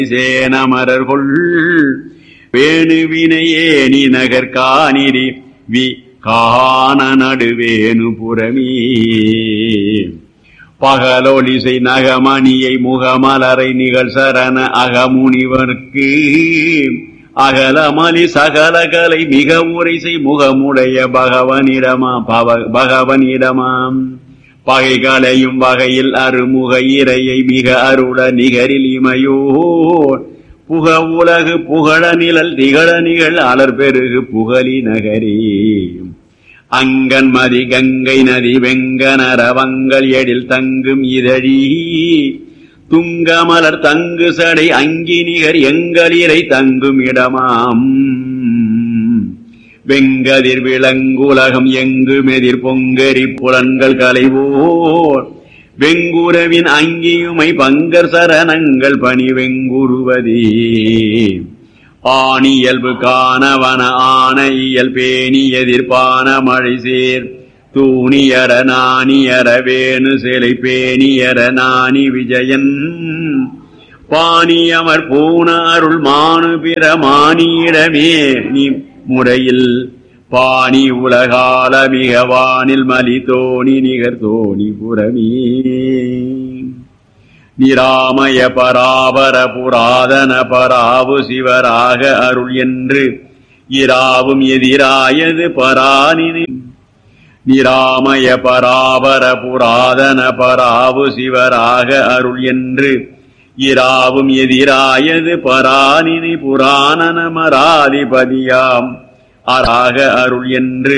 சேனமரர்கொள் வேணுவினையேனி நகர் காணிரி we காண நடுவேணு புறமே பகலொலிசை நகமணியை முகமலரை நிகழ் சரண அகமுனிவர்க்கு அகலமலி சகலகலை மிக உரைசை முகமுடைய பகவனிடமா பவ- பகவனிடமாம் பகைகளையும் வகையில் அருமுக இறையை மிக அருள நிகரில் இமையோர் புக உலகு புகழ நிழல் திகழ நிகழ் அலர் பெருகு புகழி நகரே அங்கன் மதி கங்கை நதி வெங்கனரவங்கள் எழில் தங்கும் இதழி துங்கமலர் தங்கு சடை அங்கி நிகர் எங்களிரை தங்கும் இடமாம் வெங்கதிர் விளங்குலகம் எங்கும் எதிர் பொங்கரி புலன்கள் கலைவோர் வெங்குரவின் அங்கியுமை பங்கர் சரணங்கள் பணி வெங்குருவதே ஆணியல்பு காணவன ஆன இயல் பேணி எதிர்ப்பான மழை சேர் தூணியர நாணியர வேணு சிலை பேணியர நாணி விஜயன் பாணியமர் பூன அருள் மானு பிற மானியிடமே நீ முறையில் பாணி உலகால மிக வானில் மலி தோணி நிகர் தோணி புறமே நிராமய பராபர புராதன பராவு சிவராக அருள் என்று இராவும் எதிராயது பரானினி நிராமய பராபர புராதன பராவு சிவராக அருள் என்று இராவும் எதிராயது பரானினி புராணனமராதிபதியாம் அராக அருள் என்று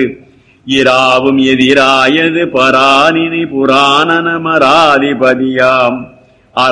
இராவும் எதிராயது பரானினி புராணனமராதிபதியாம்